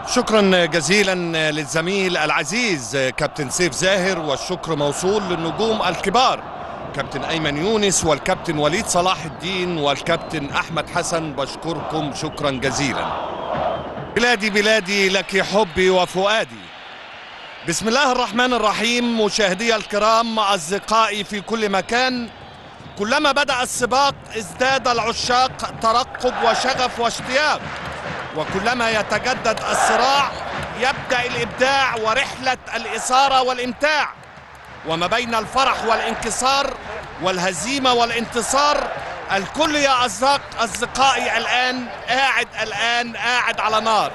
شكرا جزيلا للزميل العزيز كابتن سيف زاهر والشكر موصول للنجوم الكبار كابتن ايمن يونس والكابتن وليد صلاح الدين والكابتن احمد حسن بشكركم شكرا جزيلا بلادي بلادي لك حبي وفؤادي بسم الله الرحمن الرحيم مشاهدي الكرام اصدقائي في كل مكان كلما بدا السباق ازداد العشاق ترقب وشغف واشتياق وكلما يتجدد الصراع يبدا الابداع ورحله الاثاره والامتاع وما بين الفرح والانكسار والهزيمه والانتصار الكل يا أصدق أصدقائي الآن قاعد الآن قاعد على نار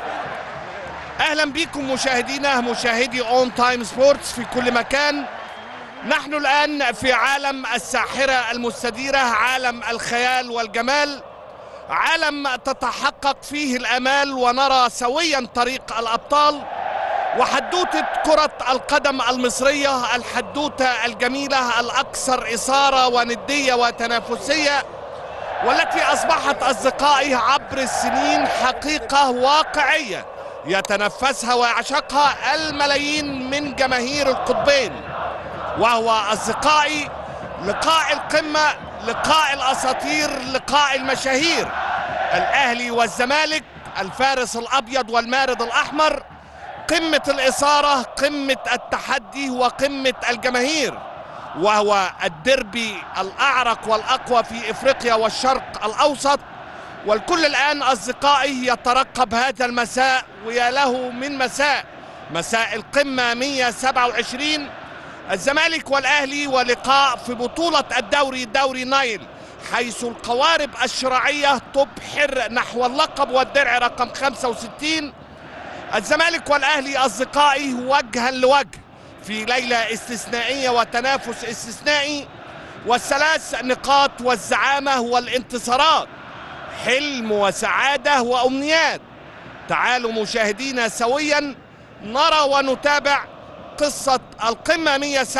أهلا بكم مشاهدينا مشاهدي أون تايم سبورتس في كل مكان نحن الآن في عالم الساحرة المستديرة عالم الخيال والجمال عالم تتحقق فيه الآمال ونرى سويا طريق الأبطال وحدوتة كرة القدم المصرية الحدوتة الجميلة الأكثر إثارة وندية وتنافسية والتي أصبحت أصدقائي عبر السنين حقيقة واقعية يتنفسها ويعشقها الملايين من جماهير القطبين وهو أصدقائي لقاء القمة لقاء الأساطير لقاء المشاهير الأهلي والزمالك الفارس الأبيض والمارد الأحمر قمة الإثارة قمة التحدي وقمة الجماهير وهو الدربي الأعرق والأقوى في إفريقيا والشرق الأوسط والكل الآن أصدقائي يترقب هذا المساء ويا له من مساء مساء القمة 127 الزمالك والأهلي ولقاء في بطولة الدوري دوري نايل حيث القوارب الشرعية تبحر نحو اللقب والدرع رقم 65 الزمالك والأهلي أصدقائي وجها لوجه في ليلة استثنائية وتنافس استثنائي والثلاث نقاط والزعامة والانتصارات حلم وسعادة وأمنيات تعالوا مشاهدينا سويا نرى ونتابع قصة القمة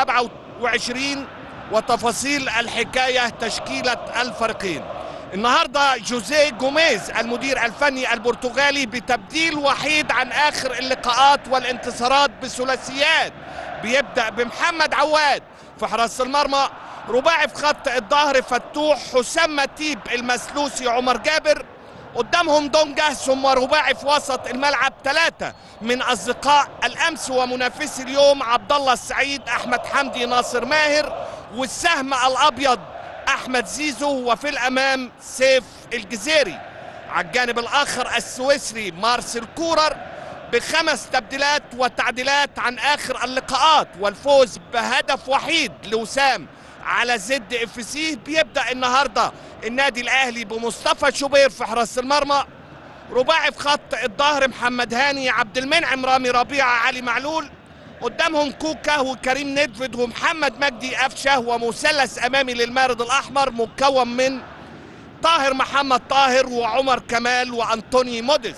127 وتفاصيل الحكاية تشكيلة الفريقين النهارده جوزيه جوميز المدير الفني البرتغالي بتبديل وحيد عن اخر اللقاءات والانتصارات بثلاثيات بيبدا بمحمد عواد في حراسه المرمى رباعي في خط الظهر فتوح حسام متيب المسلوسي عمر جابر قدامهم دونجا ثم رباعي في وسط الملعب ثلاثة من أصدقاء الأمس ومنافسي اليوم عبد الله السعيد أحمد حمدي ناصر ماهر والسهم الأبيض احمد زيزو وفي الامام سيف الجزيري على الجانب الاخر السويسري مارسيل كورر بخمس تبديلات وتعديلات عن اخر اللقاءات والفوز بهدف وحيد لوسام على زد اف سي بيبدا النهارده النادي الاهلي بمصطفى شوبير في حراسه المرمى رباعي في خط الظهر محمد هاني عبد المنعم رامي ربيعه علي معلول قدامهم كوكا وكريم ندفد ومحمد مجدي قفشه ومثلث امامي للمارد الاحمر مكون من طاهر محمد طاهر وعمر كمال وانطوني موديز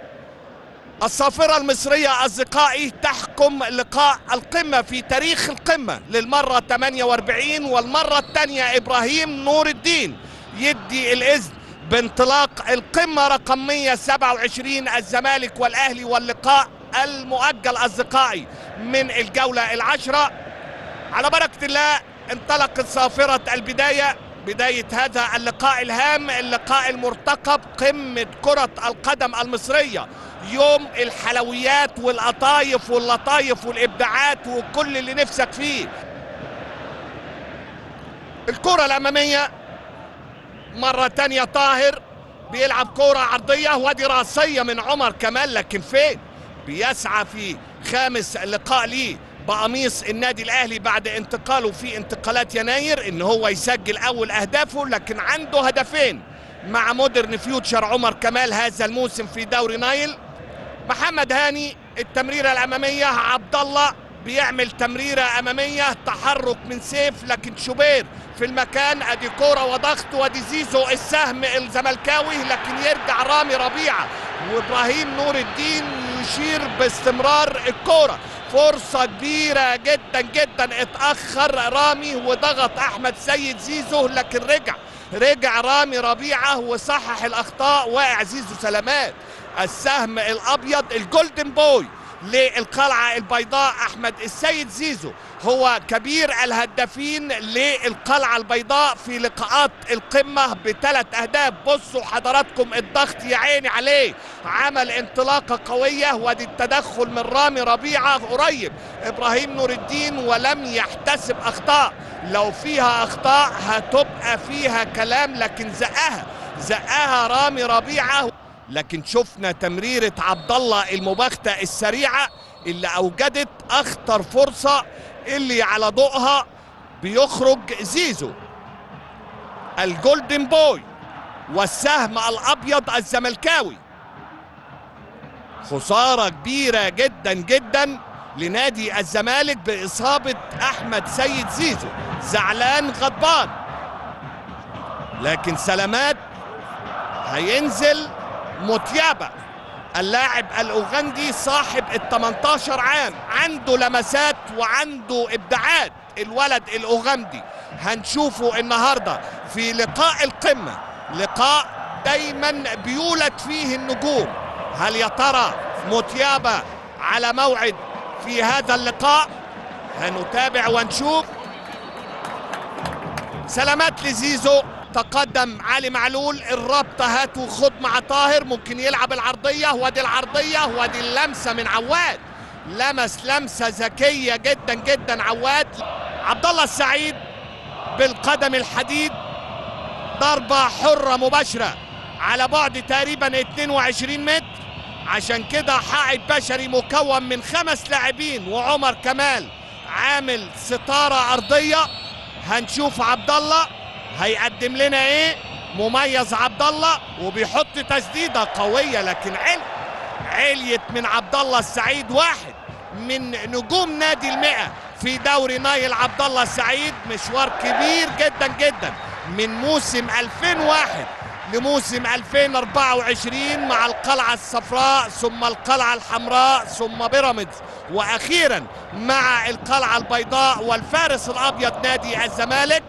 الصافره المصريه اصدقائي تحكم لقاء القمه في تاريخ القمه للمره 48 والمره الثانيه ابراهيم نور الدين يدي الاذن بانطلاق القمه رقم 127 الزمالك والاهلي واللقاء المؤجل اصدقائي من الجولة العشرة على بركة الله انطلقت صافرة البداية بداية هذا اللقاء الهام اللقاء المرتقب قمة كرة القدم المصرية يوم الحلويات والقطايف واللطايف والإبداعات وكل اللي نفسك فيه الكرة الأمامية مرة تانية طاهر بيلعب كرة عرضية ودي راسية من عمر كمال لكن فين بيسعى في خامس لقاء ليه بقميص النادي الاهلي بعد انتقاله في انتقالات يناير ان هو يسجل اول اهدافه لكن عنده هدفين مع مودرن فيوتشر عمر كمال هذا الموسم في دوري نايل محمد هاني التمريره الاماميه عبد الله بيعمل تمريره اماميه تحرك من سيف لكن شوبير في المكان ادي كوره وضغط وادي زيزو السهم الزملكاوي لكن يرجع رامي ربيعه وابراهيم نور الدين يشير باستمرار الكوره فرصة كبيرة جدا جدا اتأخر رامي وضغط أحمد سيد زيزو لكن رجع رجع رامي ربيعة وصحح الأخطاء واقع زيزو سلامات السهم الابيض الجولدن بوي للقلعة البيضاء أحمد السيد زيزو هو كبير الهدافين للقلعة البيضاء في لقاءات القمة بثلاث أهداف بصوا حضراتكم الضغط يا عيني عليه عمل انطلاقة قوية ودي التدخل من رامي ربيعة قريب إبراهيم نور الدين ولم يحتسب أخطاء لو فيها أخطاء هتبقى فيها كلام لكن زقها زقها رامي ربيعة لكن شفنا تمريرة عبد الله المباغتة السريعة اللي أوجدت أخطر فرصة اللي على ضوءها بيخرج زيزو الجولدن بوي والسهم الأبيض الزملكاوي خسارة كبيرة جدا جدا لنادي الزمالك بإصابة أحمد سيد زيزو زعلان غضبان لكن سلامات هينزل متيابة اللاعب الأوغندي صاحب ال 18 عام عنده لمسات وعنده إبداعات الولد الأوغندي هنشوفه النهاردة في لقاء القمة لقاء دايما بيولد فيه النجوم هل يا ترى متيابة على موعد في هذا اللقاء هنتابع ونشوف سلامات لزيزو تقدم علي معلول الرابطه هات وخد مع طاهر ممكن يلعب العرضيه وادي العرضيه وادي اللمسه من عواد لمس لمسه ذكيه جدا جدا عواد عبد الله السعيد بالقدم الحديد ضربه حره مباشره على بعد تقريبا 22 متر عشان كده حائط بشري مكون من خمس لاعبين وعمر كمال عامل ستاره ارضيه هنشوف عبد الله هيقدم لنا ايه مميز عبد الله وبيحط تسديده قويه لكن عل عليت من عبد الله السعيد واحد من نجوم نادي المئة في دوري نايل عبد الله السعيد مشوار كبير جدا جدا من موسم 2001 لموسم 2024 مع القلعة الصفراء ثم القلعة الحمراء ثم بيراميدز واخيرا مع القلعة البيضاء والفارس الابيض نادي الزمالك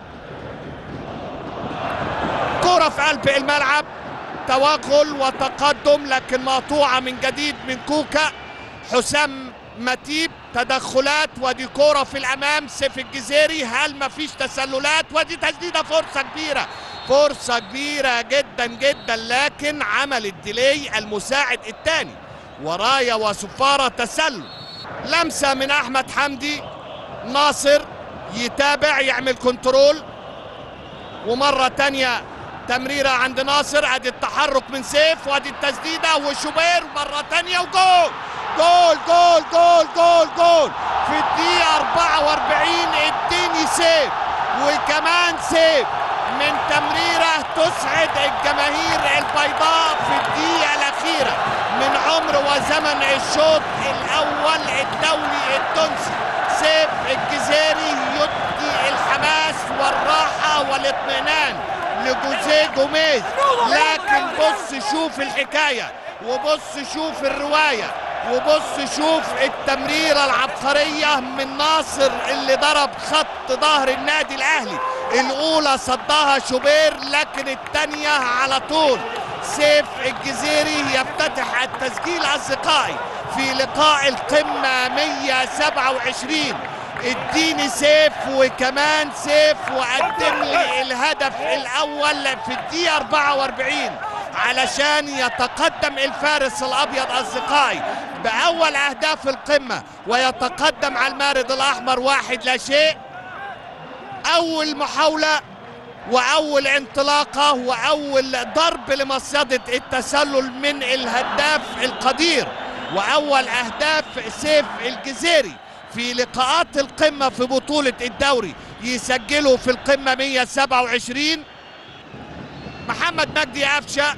كرة في قلب الملعب توغل وتقدم لكن مقطوعة من جديد من كوكا حسام متيب تدخلات ودي كرة في الأمام سيف الجزيري هل مفيش تسللات ودي تسديدة فرصة كبيرة فرصة كبيرة جدا جدا لكن عمل الديلي المساعد الثاني ورايا وصفارة تسلل لمسة من أحمد حمدي ناصر يتابع يعمل كنترول ومرة تانية تمريرة عند ناصر ادي التحرك من سيف وادي التسديدة وشوبير مرة تانية وجول جول جول جول جول جول في الدقيقة 44 اديني سيف وكمان سيف من تمريرة تسعد الجماهير البيضاء في الدقيقة الأخيرة من عمر وزمن الشوط الأول الدولي التونسي سيف الجزيري يدي الحماس والراحة والاطمئنان لجوزيه جوميز لكن بص شوف الحكاية وبص شوف الرواية وبص شوف التمريرة العبقرية من ناصر اللي ضرب خط ظهر النادي الأهلي الأولى صدها شوبير لكن الثانية على طول سيف الجزيري يفتتح التسجيل أصدقائي في لقاء القمة 127 اديني سيف وكمان سيف وقدم لي الهدف الاول في الدقيقه 44 علشان يتقدم الفارس الابيض اصدقائي باول اهداف القمه ويتقدم على المارد الاحمر واحد لا شيء اول محاوله واول انطلاقه واول ضرب لمصيده التسلل من الهداف القدير واول اهداف سيف الجزيري في لقاءات القمة في بطولة الدوري يسجلوا في القمة 127 محمد مجدي قفشة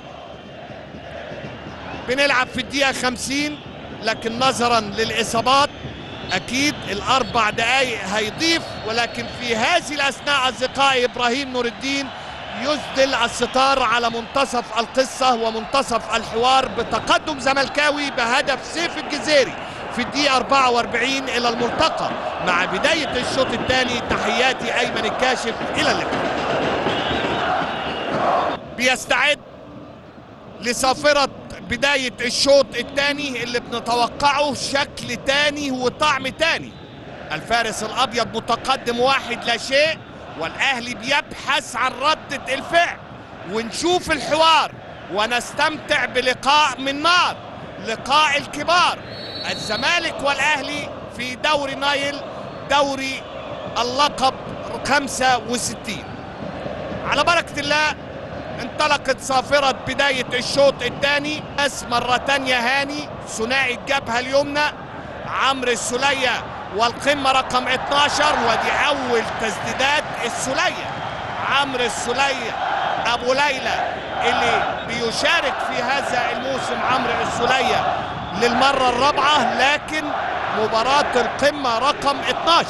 بنلعب في الدقيقة 50 لكن نظرا للإصابات أكيد الأربع دقايق هيضيف ولكن في هذه الأثناء أصدقائي إبراهيم نور الدين يسدل الستار على منتصف القصة ومنتصف الحوار بتقدم زملكاوي بهدف سيف الجزيري في الدقيقة 44 إلى الملتقى مع بداية الشوط الثاني تحياتي أيمن الكاشف إلى اللقاء بيستعد لصافرة بداية الشوط الثاني اللي بنتوقعه شكل تاني وطعم تاني الفارس الأبيض متقدم واحد لا شيء والأهلي بيبحث عن ردة الفعل ونشوف الحوار ونستمتع بلقاء من نار لقاء الكبار الزمالك والأهلي في دوري نايل دوري اللقب 65 على بركة الله انطلقت صافرة بداية الشوط الثاني بس مرة تانية هاني ثنائي الجبهة اليمنى عمرو السلية والقمة رقم 12 ودي أول تسديدات السلية عمرو السلية أبو ليلى اللي بيشارك في هذا الموسم عمرو السلية للمرة الرابعة لكن مباراة القمة رقم 12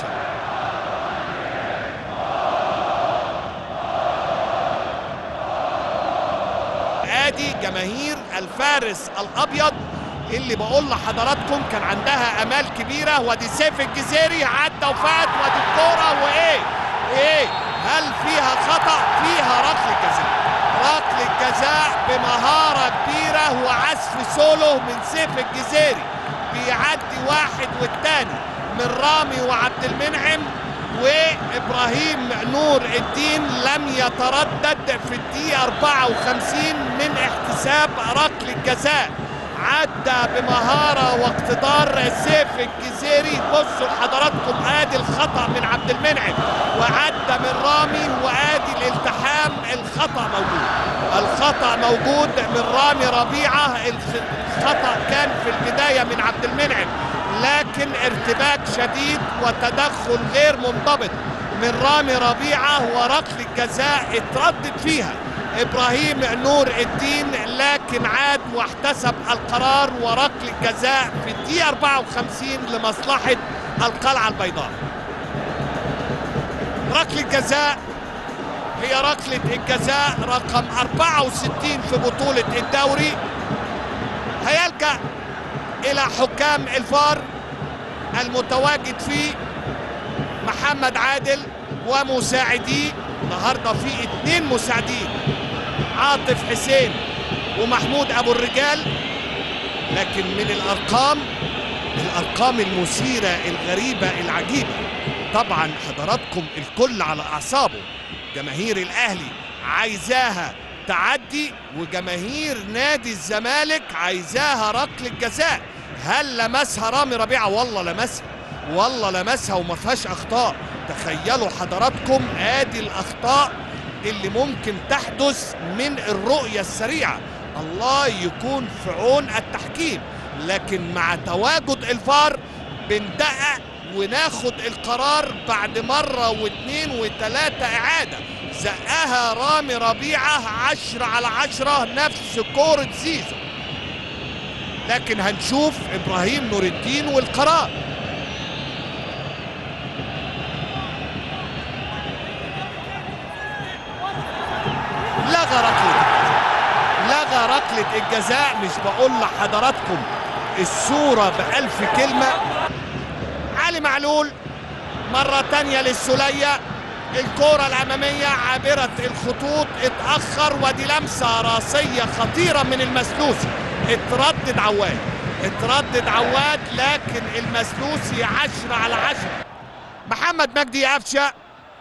ادي جماهير الفارس الابيض اللي بقول لحضراتكم كان عندها امال كبيره وادي سيف الجزيري عدى وفات وادي الكوره وايه ايه هل فيها خطا فيها ركله جزاء ركله جزاء بمهاره كبيره وعزف سولو من سيف الجزيري بيعدي واحد والتاني من رامي وعبد المنعم وابراهيم نور الدين لم يتردد في الدقيقه 54 من احتساب ركله جزاء عدى بمهاره واقتدار سيف الجزيري بصوا لحضراتكم ادي الخطا من عبد المنعم وعدى من رامي وادي الالتحام الخطا موجود الخطا موجود من رامي ربيعه الخطا كان في البدايه من عبد المنعم لكن ارتباك شديد وتدخل غير منضبط من رامي ربيعه وركله جزاء اتردد فيها ابراهيم نور الدين لكن عاد واحتسب القرار وركله جزاء في الدقيقه 54 لمصلحه القلعه البيضاء. ركله جزاء هي ركله الجزاء رقم 64 في بطوله الدوري هيلجا الى حكام الفار المتواجد فيه محمد عادل ومساعديه النهارده في اثنين مساعدين عاطف حسين ومحمود ابو الرجال لكن من الارقام الارقام المثيره الغريبه العجيبه طبعا حضراتكم الكل على اعصابه جماهير الاهلي عايزاها تعدي وجماهير نادي الزمالك عايزاها ركله جزاء هل لمسها رامي ربيعه والله لمسها والله لمسها وما فيهاش اخطاء تخيلوا حضراتكم ادي الاخطاء اللي ممكن تحدث من الرؤيه السريعه الله يكون في عون التحكيم لكن مع تواجد الفار بندقق وناخد القرار بعد مرة واثنين وثلاثة إعادة زقها رامي ربيعة عشرة على عشرة نفس كورة زيزو لكن هنشوف إبراهيم نور الدين والقرار لغى ركلة لغى ركلة الجزاء مش بقول لحضراتكم الصورة بألف كلمة علي معلول مرة تانية للسلية الكرة الأمامية عابرة الخطوط اتأخر ودي لمسة راسية خطيرة من المسلوسي اتردد عواد اتردد عواد لكن المسلوسي عشرة على عشرة محمد مجدي قفشة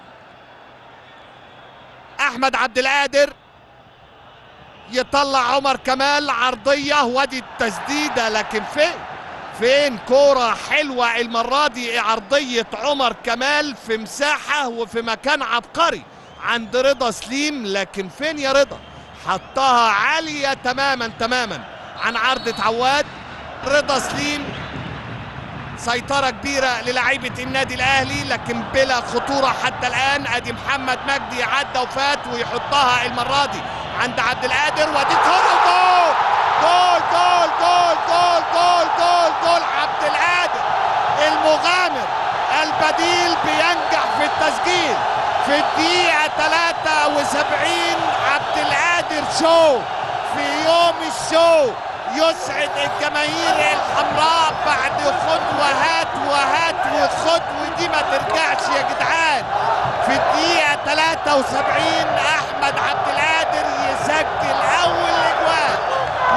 أحمد عبد القادر يطلع عمر كمال عرضية ودي التسديدة لكن فين فين كورة حلوة المرة دي عرضية عمر كمال في مساحة وفي مكان عبقري عند رضا سليم لكن فين يا رضا حطها عالية تماما تماما عن عرضة عواد رضا سليم سيطرة كبيرة للاعيبة النادي الأهلي لكن بلا خطورة حتى الآن أدي محمد مجدي عدى وفات ويحطها المرة دي عند عبد القادر ودي كورة جول جول جول جول جول جول جول عبد القادر المغامر البديل بينجح في التسجيل في الدقيقة 73 عبد القادر شو في يوم الشو يسعد الجماهير الحمراء بعد خد وهات وهات وخد ودي ما ترجعش يا جدعان في الدقيقة 73 أحمد عبد القادر يسجل أول أجوال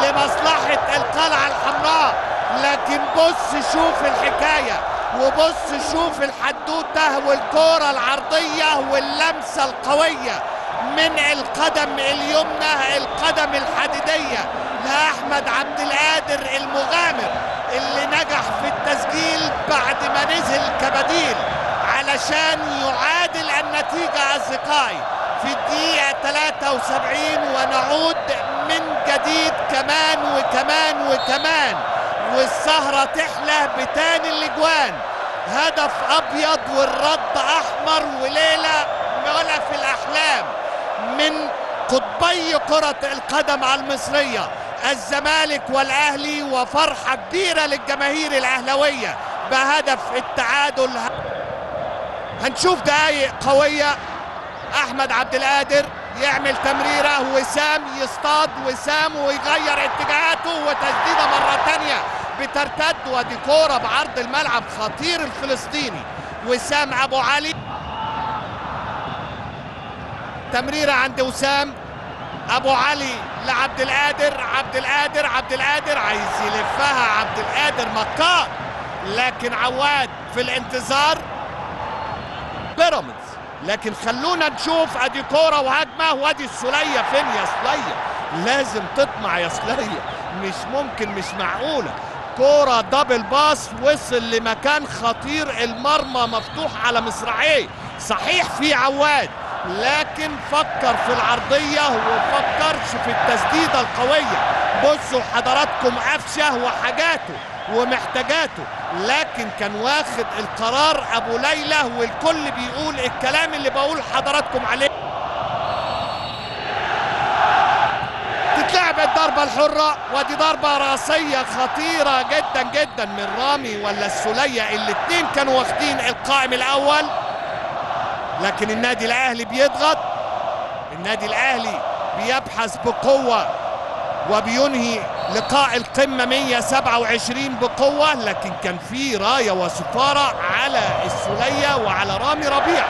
لمصلحة القلعة الحمراء لكن بص شوف الحكاية وبص شوف الحدوتة والكورة العرضية واللمسة القوية من القدم اليمنى القدم الحديدية لأحمد عبد القادر المغامر اللي نجح في التسجيل بعد ما نزل كبديل علشان يعادل النتيجة أصدقائي في الدقيقة 73 ونعود من جديد كمان وكمان وكمان والسهرة تحلى بتاني الاجوان هدف ابيض والرد احمر وليلة ولا في الاحلام من قطبي كرة القدم المصرية الزمالك والاهلي وفرحة كبيرة للجماهير الاهلوية بهدف التعادل هنشوف دقايق قوية احمد عبد القادر يعمل تمريره وسام يصطاد وسام ويغير اتجاهاته وتسديده مره ثانيه بترتد ودي كوره بعرض الملعب خطير الفلسطيني وسام ابو علي تمريره عند وسام ابو علي لعبد القادر عبد القادر عبد القادر عايز يلفها عبد القادر مكار لكن عواد في الانتظار بيراميدز لكن خلونا نشوف ادي كوره وهجمه وادي السوليه فين يا سوليه لازم تطمع يا سوليه مش ممكن مش معقوله كوره دبل باس وصل لمكان خطير المرمى مفتوح على مصراعيه صحيح في عواد لكن فكر في العرضيه وفكرش في التسديده القويه بصوا حضراتكم قفشه وحاجاته ومحتاجاته لكن كان واخد القرار ابو ليلى والكل بيقول الكلام اللي بقول حضراتكم عليه تتلعب الضربة الحرة ودي ضربة راسية خطيرة جدا جدا من رامي ولا السولية الاتنين كانوا واخدين القائم الأول لكن النادي الأهلي بيضغط النادي الأهلي بيبحث بقوة وبينهي لقاء القمة 127 بقوة لكن كان في راية وسفارة على السولية وعلى رامي ربيع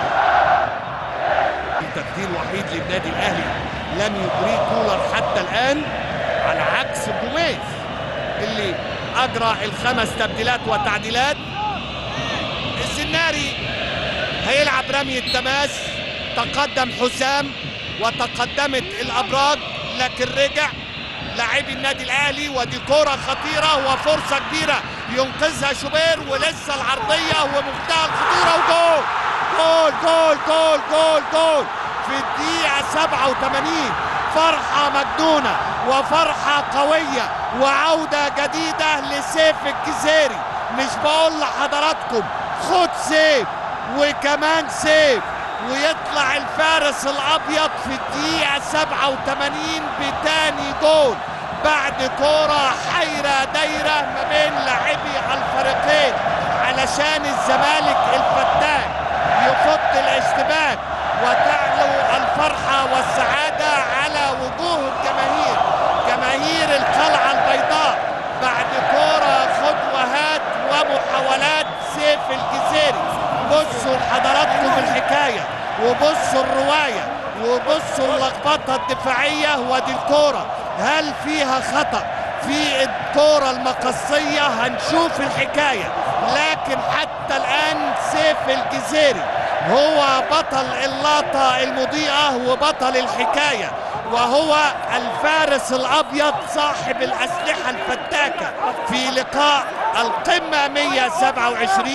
تبديل وحيد للنادي الأهلي لم يجريه كولر حتى الآن على عكس جوميز اللي أجرى الخمس تبديلات وتعديلات الزناري هيلعب رمي التماس تقدم حسام وتقدمت الأبراج لكن رجع لاعبي النادي الاهلي ودي كوره خطيره وفرصه كبيره ينقذها شوبير ولسه العرضيه ومنتهى الخطوره وجول جول جول جول جول جول في الدقيقه 87 فرحه مجنونه وفرحه قويه وعوده جديده لسيف الجزيري مش بقول لحضراتكم خد سيف وكمان سيف ويطلع الفارس الابيض في الدقيقه 87 بتاني جول بعد كوره حيره دايره ما بين لاعبي الفريقين علشان الزمالك الفتاك يفض الاشتباك وتعلو الفرحه والسعاده على وجوه الجماهير جماهير القلعه البيضاء بعد كوره خد وهات ومحاولات سيف الجزيري بصوا لحضراتكم الحكايه وبصوا الروايه وبصوا اللخبطه الدفاعيه ودي الكوره هل فيها خطا في الكوره المقصيه هنشوف الحكايه لكن حتى الان سيف الجزيري هو بطل اللقطه المضيئه وبطل الحكايه وهو الفارس الابيض صاحب الاسلحه الفتاكه في لقاء القمه 127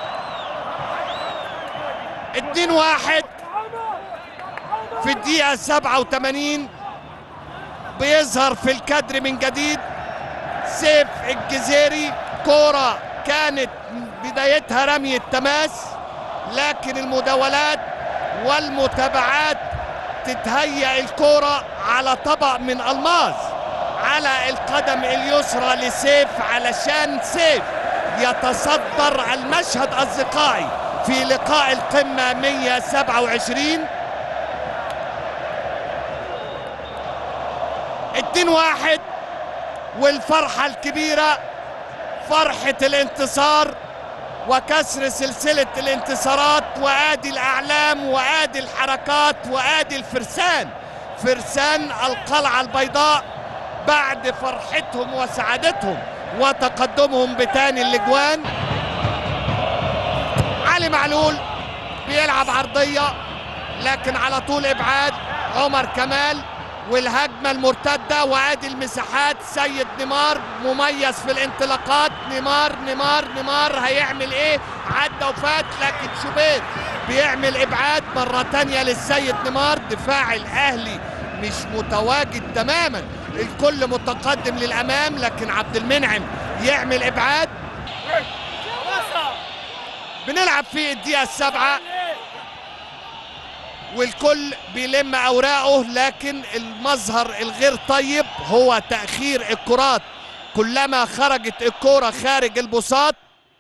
2 واحد في الدقيقة 87 بيظهر في الكادر من جديد سيف الجزيري كورة كانت بدايتها رمي التماس لكن المداولات والمتابعات تتهيأ الكورة على طبق من ألماس على القدم اليسرى لسيف علشان سيف يتصدر المشهد أصدقائي في لقاء القمة 127 2 واحد والفرحة الكبيرة فرحة الانتصار وكسر سلسلة الانتصارات وآدي الأعلام وآدي الحركات وآدي الفرسان فرسان القلعة البيضاء بعد فرحتهم وسعادتهم وتقدمهم بتاني الاجوان علي معلول بيلعب عرضيه لكن على طول ابعاد عمر كمال والهجمه المرتده وادي المساحات سيد نيمار مميز في الانطلاقات نيمار نيمار نيمار هيعمل ايه عدى وفات لكن شوبير بيعمل ابعاد مره تانية للسيد نيمار دفاع الاهلي مش متواجد تماما الكل متقدم للامام لكن عبد المنعم يعمل ابعاد بنلعب في الدقيقه السابعه والكل بيلم اوراقه لكن المظهر الغير طيب هو تاخير الكرات كلما خرجت الكره خارج البساط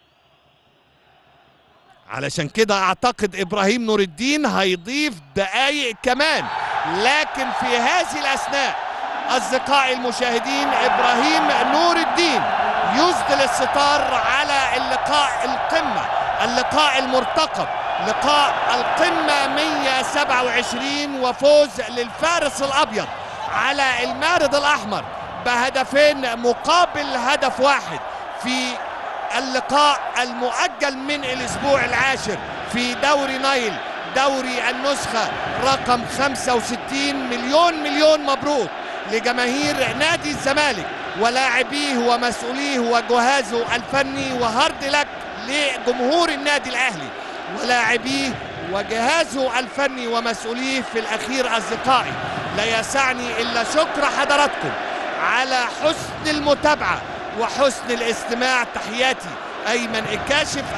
علشان كده اعتقد ابراهيم نور الدين هيضيف دقايق كمان لكن في هذه الاثناء اصدقائي المشاهدين ابراهيم نور الدين يسدل الستار على اللقاء القمه اللقاء المرتقب لقاء القمة 127 وفوز للفارس الأبيض على المارد الأحمر بهدفين مقابل هدف واحد في اللقاء المؤجل من الأسبوع العاشر في دوري نايل دوري النسخة رقم 65 مليون مليون مبروك لجماهير نادي الزمالك ولاعبيه ومسؤوليه وجهازه الفني وهارد لك لجمهور النادي الأهلي ولاعبيه وجهازه الفني ومسؤوليه في الأخير أصدقائي لا يسعني إلا شكر حضراتكم على حسن المتابعة وحسن الاستماع تحياتي أيمن الكاشف